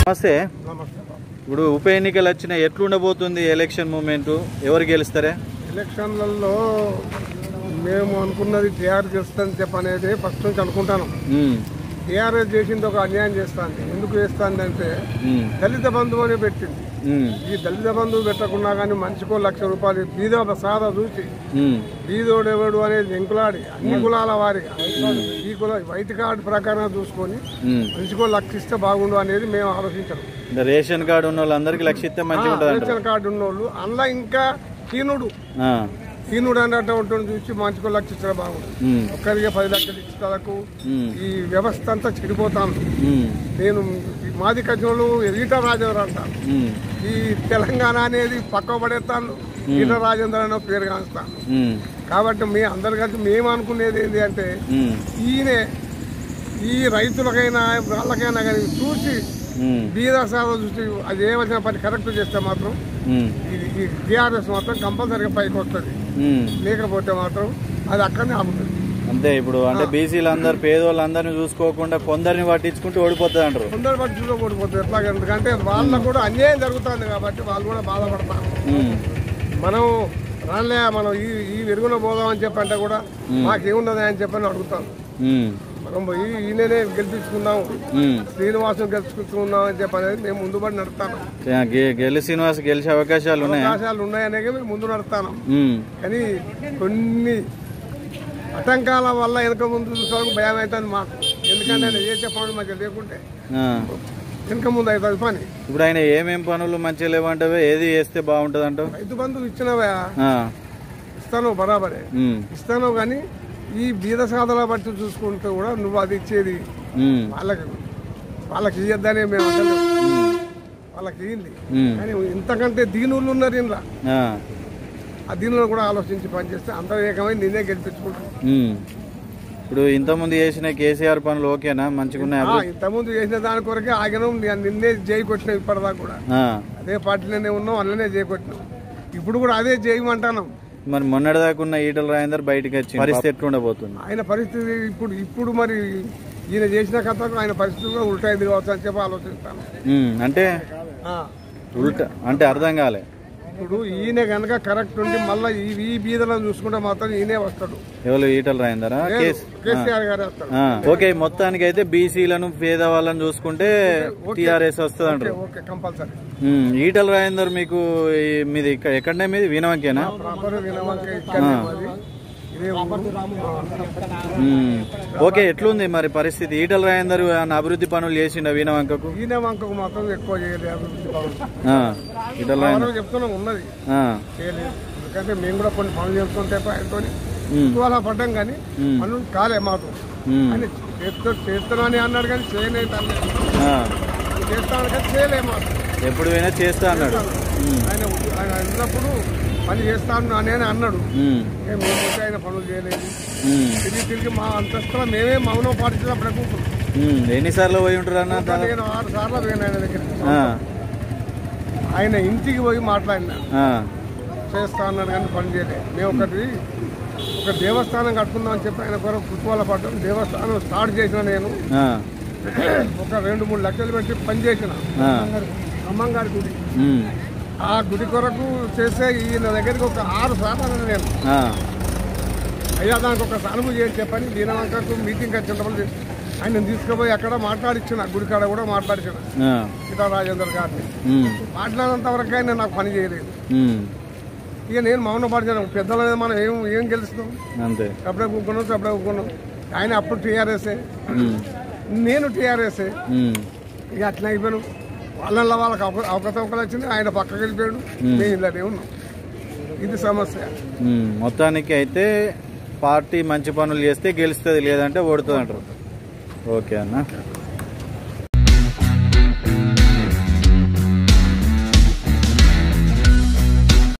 నమస్తే నమస్తే బాబు. ఇప్పుడు ఉప ఎన్నికలు వచ్చిన ఎట్లుండబోతుంది ఎలక్షన్ మూమెంట్ ఎవరు గెలుస్తారే ఎలక్షన్లలో మేము అనుకున్నది టీఆర్ చేస్తుందని చెప్పనేది ఫస్ట్ నుంచి అనుకుంటాను ఉమ్, టీఆర్ఎస్ చేసింది ఒక అన్యాయం చేస్తాంది ఎందుకు చేస్తాంది అంటే ఉమ్, దళిత బంధువు అని పెట్టింది ఉమ్, ఈ దళిత బంధువు పెట్టకుండా కానీ మనిషికో లక్ష రూపాయలు బీద సాదా చూసి ఉమ్, బీదోడు ఎవడు అనేది ఎంకులాడి అన్ని కులాల వారిగా ఈ కుల వైట్ కార్డు ప్రకారం చూసుకొని ఉమ్. మనిషికో లక్ష ఇస్తే బాగుండు అనేది మేము ఆలోచించాం అంటే రేషన్ కార్డు ఉన్న వాళ్ళందరికీ లక్షిస్తే మంచిగా ఉంటుంది అంటారు రేషన్ కార్డు ఉన్నోళ్ళు అందులో ఇంకా హీనుడు ఆ, హీనుడు అన్నట్టు ఉంటుంది చూసి మనిషికో లక్ష ఇస్తే బాగుండు ఉమ్, ఒక్కరికి పది లక్షలు ఇచ్చేందుకు ఉమ్, ఈ వ్యవస్థ అంతా చెడిపోతాను ఉమ్, నేను ఈ మాది కజ్జోళ్ళు ఈట రాజేంద్ర అంటాను ఉమ్, ఈ తెలంగాణ అనేది పక్క పడేస్తాను ఈట రాజేంద్ర అనే పేరు కాస్తాను ఉమ్, కాబట్టి మీ అందరి కలిసి మేము అనుకునేది ఏంటి అంటే ఉమ్, ఈయనే ఈ రైతులకైనా వాళ్ళకైనా కానీ చూసి ఉమ్, బీద సేవ చూసి అది ఏమైనా పని కరెక్ట్ చేస్తే మాత్రం ఉమ్, ఇది ఈ టీఆర్ఎస్ మాత్రం కంపల్సరీగా పైకి వస్తుంది ఉమ్. లేకపోతే మాత్రం అది అక్కడనే ఆగుతుంది అంతే ఇప్పుడు అంటే బీసీలు అందరు పేదోళ్ళందరినీ చూసుకోకుండా కొందరిని పట్టించుకుంటూ ఓడిపోతుంది అంటారు కొందరు బట్టి చూడకూడదు ఎట్లాగ ఎందుకంటే వాళ్ళకు కూడా అన్యాయం జరుగుతుంది కాబట్టి వాళ్ళు కూడా బాధపడతారు ఉమ్, మనం రాలే మనం ఈ ఈ వెరుగున పోదామని చెప్పంటే కూడా మాకేమున్నది అని చెప్పని అడుగుతాం ఉమ్, మనం పోయి ఈయననే గెలిపించుకుందాం ఉమ్. శ్రీనివాసం గెలుచుకుందాం అని చెప్పి అనేది మేము ముందుబడి నడుస్తాను గె- గెలి శ్రీనివాస్ గెలిచే అవకాశాలు ఉన్నాయా అవకాశాలు ఉన్నాయనే మేము ముందు నడుస్తాను ఉమ్, కానీ కొన్ని ఆటంకాల వల్ల వెనక ముందు చూసుకోవడానికి భయం అవుతుంది మాకు ఎందుకంటే ఆయన ఏ చెప్పడం మాకు లేకుంటే ఆ. వెనక ముందు అవుతుంది పని ఇప్పుడు ఆయన ఏమేం పనులు మంచిగా లేవంటావే ఏది చేస్తే బాగుంటుంది అంటావు రైతు బంధువు ఇచ్చినవా ఇస్తాను బరాబరే ఇస్తాను కానీ ఈ బీద సాధన బట్టి చూసుకుంటే కూడా నువ్వు అది ఇచ్చేది వాళ్ళకి వాళ్ళకి ఇయ్యద్దనే మేము అంటలేము. వాళ్ళకి ఇయ్యింది కానీ ఇంతకంటే దీనులు ఉన్నారు ఇంట్లో ఆ దీనిలో కూడా ఆలోచించి పనిచేస్తే అందరూ ఏకమై నిన్నే గెలిపించుకుంటాం ఇప్పుడు ఇంతకుముందు చేసిన కేసీఆర్ పనులు ఓకేనా మంచిగా ఉన్నాయి ఆ, ఇంతకుముందు చేసిన దాని కొరకే ఆగినాం నేను నిన్నే చేయి కొట్టినాం ఇప్పటిదాకా కూడా అదే పార్టీలోనే ఉన్నాం అందులోనే చేయి కొట్టినాం ఇప్పుడు కూడా అదే చేయమంటాను మరి మొన్నటిదాకా ఉన్న ఈటల రాజేందర్ బయటకు వచ్చి పరిస్థితి ఎట్లుండబోతుంది ఆయన పరిస్థితి ఇప్పుడు ఇప్పుడు మరి ఈయన చేసిన కథకు ఆయన పరిస్థితి కూడా ఉల్టైంది కావచ్చు అని చెప్పి ఆలోచిస్తాను ఉమ్, అంటే ఆ, ఉల్టా అంటే అర్థం కాలే ఇప్పుడు ఈయన కనుక కరెక్ట్ ఉండి మళ్ళీ ఈ ఈ బీదలను చూసుకుంటే మాత్రం ఈయనే వస్తాడు ఎవరు ఈటల రాజేందరా కేసు కేసీఆర్ గారే వస్తాడు ఆ, ఓకే మొత్తానికి అయితే బీసీలను పేదవాళ్ళని చూసుకుంటే టీఆర్ఎస్ వస్తుంది అంటారు okay compulsory um, Etela Rajender మీకు ఈ- మీది ఇక్కడ ఎక్కడనే మీది వీణవంకేనా ప్రాపర్ వినవంక ఇక్కడనే మాది. ఇదే ఊరు. ఉమ్, ఓకే ఎట్లుంది మరి పరిస్థితి ఈటల రాజేందర్ ఏమన్నా అభివృద్ధి పనులు చేసిండ వీణవంకకు ఈయన వంకకు మాత్రం ఎక్కువ చేయలేదు అభివృద్ధి పనులు. ఆ, ఈటల రాజేందర్ మనం చెప్తున్నాం ఉన్నది ఆ, చేయలేదు ఎందుకంటే మేము కూడా కొన్ని పనులు చేసుకుంటే ఆయనతో ఉమ్, కుతూహల పడ్డాం కానీ పనులు కాలే మాకు ఉమ్, ఆయన చేస్తూ చేస్తున్నానని అన్నాడు కానీ చేయలేదు అన్నాడు ఆ, చేస్తాను కానీ చేయలే మాకు ఎప్పుడు పోయినా చేస్తా అన్నాడు ఉమ్, ఆయన ఆయన అన్నప్పుడు పని చేస్తాను అని అన్నాడు ఉమ్, ఏ మేము పోతే ఆయన పనులు చేయలేదు ఉమ్, తిరిగి తిరిగి మా అంతస్తులో మేమే మౌనం పాటించిన అప్పుడే కూర్చున్నాం ఉమ్, ఎన్నిసార్లు పోయి ఉంటారు అన్న నేను ఆరు సార్లు పోయిన ఆయన దగ్గర ఆ, ఆయన ఇంటికి పోయి మాట్లాడినా ఆ, చేస్తా అన్నాడు కానీ పని చేయలేదు మేము ఒకటి ఒక దేవస్థానం కట్టుకుందాం అని చెప్పి ఆయన కొరకు కుతూహల పడ్డాం దేవస్థానం స్టార్ట్ చేసిన నేను ఆ, ఒక రెండు మూడు లక్షలు పెట్టి పని చేసిన ఆ, అమ్మంగారి గుడి ఉమ్, ఆ గుడి కొరకు చేసే ఈయన దగ్గరికి ఒక ఆరు సార్లు అన్నాను నేను ఆ, అయ్యా దానికి ఒక సానుభూతి చేసి చెప్పని దీనవంకకు మీటింగ్ వచ్చినప్పుడు ఆయన తీసుకుపోయి అక్కడ మాట్లాడించిన గుడి కాడ కూడా మాట్లాడించిన ఆ, సీతా రాజేందర్ గారిని ఉమ్, మాట్లాడినంత వరకు ఆయన నాకు పని చేయలేదు ఉమ్, ఇక నేను మౌన పడిచాను పెద్దల మీద మనం ఏం ఏం గెలుస్తాం అంతే అప్పుడే కూకున్నాం అప్పుడే కూకున్నాం ఆయన అప్పుడు టీఆర్ఎస్ఏ ఉమ్, నేను టీఆర్ఎస్ఏ ఉమ్, ఇక అట్లా అయిపోయాను వాళ్ళ వాళ్ళకి అవ అవకతవకలు వచ్చింది ఆయన పక్కకి వెళ్ళిపోయాడు మేము ఇలానే ఉన్నాం ఇది సమస్య ఉమ్, మొత్తానికి అయితే పార్టీ మంచి పనులు చేస్తే గెలుస్తుంది లేదంటే ఓడుతుంది అంటారు ఓకే అన్న